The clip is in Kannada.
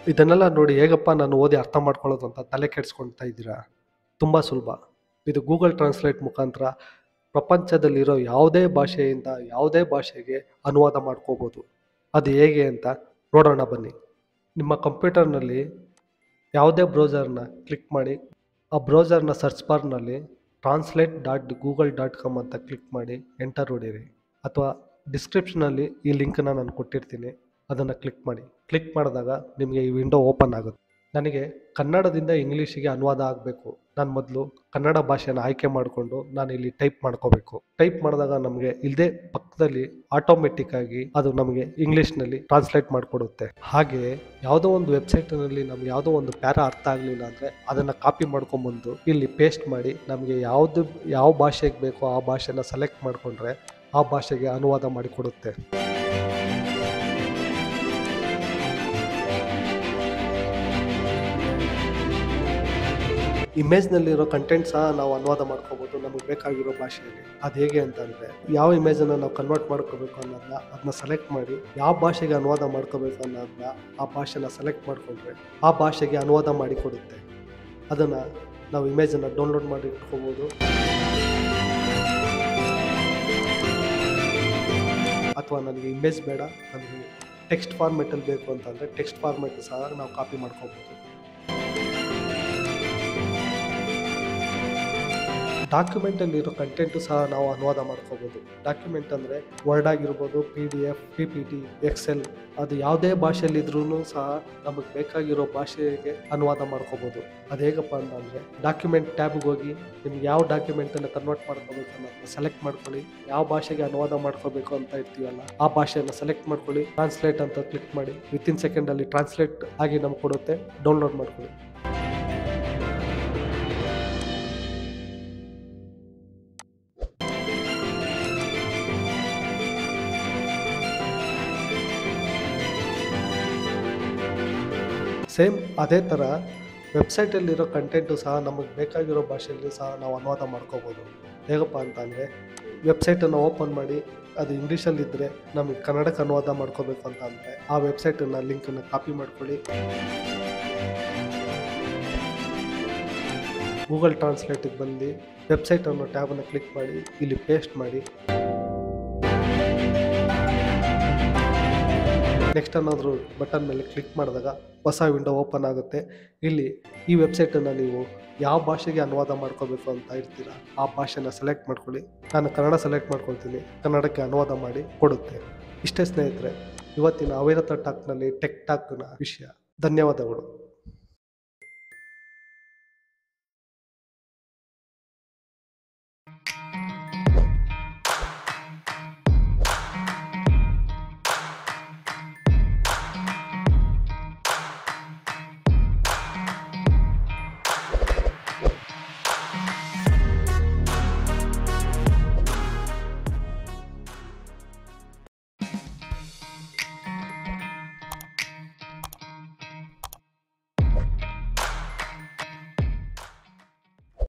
ಇದನ್ನೆಲ್ಲ ನೋಡಿ ಹೇಗಪ್ಪ ನಾನು ಓದಿ ಅರ್ಥ ಮಾಡ್ಕೊಳ್ಳೋದು ಅಂತ ತಲೆ ಕೆಡಿಸ್ಕೊಳ್ತಾ ಇದ್ದೀರಾ ತುಂಬ ಸುಲಭ ಇದು ಗೂಗಲ್ ಟ್ರಾನ್ಸ್ಲೇಟ್ ಮುಖಾಂತರ ಪ್ರಪಂಚದಲ್ಲಿರೋ ಯಾವುದೇ ಭಾಷೆಯಿಂದ ಯಾವುದೇ ಭಾಷೆಗೆ ಅನುವಾದ ಮಾಡ್ಕೋಬೋದು ಅದು ಹೇಗೆ ಅಂತ ನೋಡೋಣ ಬನ್ನಿ ನಿಮ್ಮ ಕಂಪ್ಯೂಟರ್ನಲ್ಲಿ ಯಾವುದೇ ಬ್ರೌಸರ್ನ ಕ್ಲಿಕ್ ಮಾಡಿ ಆ ಬ್ರೌಸರ್ನ ಸರ್ಚ್ ಬಾರ್ನಲ್ಲಿ translate dot Google dot com ಅಂತ ಕ್ಲಿಕ್ ಮಾಡಿ ಎಂಟರ್ ಹೊಡೀರಿ ಅಥವಾ ಡಿಸ್ಕ್ರಿಪ್ಷನಲ್ಲಿ ಈ ಲಿಂಕನ್ನ ನಾನು ಕೊಟ್ಟಿರ್ತೀನಿ ಅದನ್ನು ಕ್ಲಿಕ್ ಮಾಡಿ ಕ್ಲಿಕ್ ಮಾಡಿದಾಗ ನಿಮಗೆ ಈ ವಿಂಡೋ ಓಪನ್ ಆಗುತ್ತೆ ನನಗೆ ಕನ್ನಡದಿಂದ ಇಂಗ್ಲೀಷಿಗೆ ಅನುವಾದ ಆಗಬೇಕು ನಾನು ಮೊದಲು ಕನ್ನಡ ಭಾಷೆನ ಆಯ್ಕೆ ಮಾಡಿಕೊಂಡು ನಾನು ಇಲ್ಲಿ ಟೈಪ್ ಮಾಡ್ಕೋಬೇಕು ಟೈಪ್ ಮಾಡಿದಾಗ ನಮಗೆ ಇಲ್ಲದೆ ಪಕ್ಕದಲ್ಲಿ ಆಟೋಮೆಟಿಕ್ ಆಗಿ ಅದು ನಮಗೆ ಇಂಗ್ಲೀಷ್ನಲ್ಲಿ ಟ್ರಾನ್ಸ್ಲೇಟ್ ಮಾಡಿಕೊಡುತ್ತೆ ಹಾಗೆ ಯಾವುದೋ ಒಂದು ವೆಬ್ಸೈಟ್ನಲ್ಲಿ ನಮ್ಗೆ ಯಾವುದೋ ಒಂದು ಪ್ಯಾರ ಅರ್ಥ ಆಗಲಿಲ್ಲ ಅಂದರೆ ಅದನ್ನು ಕಾಪಿ ಮಾಡ್ಕೊಂಬಂದು ಇಲ್ಲಿ ಪೇಸ್ಟ್ ಮಾಡಿ ನಮಗೆ ಯಾವುದು ಯಾವ ಭಾಷೆಗೆ ಬೇಕೋ ಆ ಭಾಷೆನ ಸೆಲೆಕ್ಟ್ ಮಾಡಿಕೊಂಡ್ರೆ ಆ ಭಾಷೆಗೆ ಅನುವಾದ ಮಾಡಿಕೊಡುತ್ತೆ ಇಮೇಜ್ನಲ್ಲಿರೋ ಕಂಟೆಂಟ್ ಸಹ ನಾವು ಅನುವಾದ ಮಾಡ್ಕೋಬೋದು ನಮಗೆ ಬೇಕಾಗಿರೋ ಭಾಷೆಯಲ್ಲಿ ಅದು ಹೇಗೆ ಅಂತಂದರೆ ಯಾವ ಇಮೇಜನ್ನು ನಾವು ಕನ್ವರ್ಟ್ ಮಾಡ್ಕೋಬೇಕು ಅನ್ನೋದನ್ನ ಅದನ್ನ ಸೆಲೆಕ್ಟ್ ಮಾಡಿ ಯಾವ ಭಾಷೆಗೆ ಅನುವಾದ ಮಾಡ್ಕೋಬೇಕು ಅನ್ನೋದನ್ನ ಆ ಭಾಷೆನ ಸೆಲೆಕ್ಟ್ ಮಾಡಿಕೊಂಡ್ರೆ ಆ ಭಾಷೆಗೆ ಅನುವಾದ ಮಾಡಿ ಕೊಡುತ್ತೆ ಅದನ್ನು ನಾವು ಇಮೇಜನ್ನು ಡೌನ್ಲೋಡ್ ಮಾಡಿ ಇಟ್ಕೋಬೋದು ಅಥವಾ ನನಗೆ ಇಮೇಜ್ ಬೇಡ ನನಗೆ ಟೆಕ್ಸ್ಟ್ ಫಾರ್ಮೆಟಲ್ಲಿ ಬೇಕು ಅಂತಂದರೆ ಟೆಕ್ಸ್ಟ್ ಫಾರ್ಮೆಟ್ ಸಹ ನಾವು ಕಾಪಿ ಮಾಡ್ಕೋಬೋದು ಡಾಕ್ಯುಮೆಂಟಲ್ಲಿರೋ ಕಂಟೆಂಟು ಸಹ ನಾವು ಅನುವಾದ ಮಾಡ್ಕೋಬೋದು ಡಾಕ್ಯುಮೆಂಟ್ ಅಂದರೆ ವರ್ಡ್ ಆಗಿರ್ಬೋದು P D F P P T Excel ಅದು ಯಾವುದೇ ಭಾಷೆಯಲ್ಲಿದ್ರೂ ಸಹ ನಮಗೆ ಬೇಕಾಗಿರೋ ಭಾಷೆಗೆ ಅನುವಾದ ಮಾಡ್ಕೋಬೋದು ಅದು ಹೇಗಪ್ಪ ಅಂತಂದರೆ ಡಾಕ್ಯುಮೆಂಟ್ ಟ್ಯಾಬ್ಗೆ ಹೋಗಿ ನಿಮ್ಗೆ ಯಾವ ಡಾಕ್ಯುಮೆಂಟನ್ನು ಕನ್ವರ್ಟ್ ಮಾಡ್ಕೋಬೇಕು ಅನ್ನೋದನ್ನ ಸೆಲೆಕ್ಟ್ ಮಾಡ್ಕೊಳ್ಳಿ ಯಾವ ಭಾಷೆಗೆ ಅನುವಾದ ಮಾಡ್ಕೋಬೇಕು ಅಂತ ಇರ್ತೀವಲ್ಲ ಆ ಭಾಷೆಯನ್ನು ಸೆಲೆಕ್ಟ್ ಮಾಡ್ಕೊಳ್ಳಿ ಟ್ರಾನ್ಸ್ಲೇಟ್ ಅಂತ ಕ್ಲಿಕ್ ಮಾಡಿ ವಿತಿನ್ ಸೆಕೆಂಡಲ್ಲಿ ಟ್ರಾನ್ಸ್ಲೇಟ್ ಆಗಿ ನಮ್ಗೆ ಕೊಡುತ್ತೆ ಡೌನ್ಲೋಡ್ ಮಾಡ್ಕೊಳ್ಳಿ ಸೇಮ್ ಅದೇ ಥರ ವೆಬ್ಸೈಟಲ್ಲಿರೋ ಕಂಟೆಂಟು ಸಹ ನಮಗೆ ಬೇಕಾಗಿರೋ ಭಾಷೆಯಲ್ಲಿ ಸಹ ನಾವು ಅನುವಾದ ಮಾಡ್ಕೋಬೋದು ಹೇಗಪ್ಪ ಅಂತ ಅಂದರೆ ವೆಬ್ಸೈಟನ್ನು ಓಪನ್ ಮಾಡಿ ಅದು ಇಂಗ್ಲೀಷಲ್ಲಿದ್ದರೆ ನಮಗೆ ಕನ್ನಡಕ್ಕೆ ಅನುವಾದ ಮಾಡ್ಕೋಬೇಕು ಅಂತ ಅಂದರೆ ಆ ವೆಬ್ಸೈಟನ್ನು ಲಿಂಕನ್ನು ಕಾಪಿ ಮಾಡ್ಕೊಳ್ಳಿ ಗೂಗಲ್ ಟ್ರಾನ್ಸ್ಲೇಟಿಗೆ ಬಂದು ವೆಬ್ಸೈಟ್ ಅನ್ನೋ ಟ್ಯಾಬನ್ನು ಕ್ಲಿಕ್ ಮಾಡಿ ಇಲ್ಲಿ ಪೇಸ್ಟ್ ಮಾಡಿ ನೆಕ್ಸ್ಟ್ ಅನ್ನೋದ್ರ ಬಟನ್ ಮೇಲೆ ಕ್ಲಿಕ್ ಮಾಡಿದಾಗ ಹೊಸ ವಿಂಡೋ ಓಪನ್ ಆಗುತ್ತೆ ಇಲ್ಲಿ ಈ ವೆಬ್ಸೈಟನ್ನು ನೀವು ಯಾವ ಭಾಷೆಗೆ ಅನುವಾದ ಮಾಡ್ಕೋಬೇಕು ಅಂತ ಇರ್ತೀರಾ ಆ ಭಾಷೆನ ಸೆಲೆಕ್ಟ್ ಮಾಡ್ಕೊಳ್ಳಿ ನಾನು ಕನ್ನಡ ಸೆಲೆಕ್ಟ್ ಮಾಡ್ಕೊಳ್ತೀನಿ ಕನ್ನಡಕ್ಕೆ ಅನುವಾದ ಮಾಡಿ ಕೊಡುತ್ತೆ ಇಷ್ಟೇ ಸ್ನೇಹಿತರೆ ಇವತ್ತಿನ ಅವಿರತ ಟಾಕ್ನಲ್ಲಿ ಟೆಕ್ ಟಾಕ್ನ ವಿಷಯ ಧನ್ಯವಾದಗಳು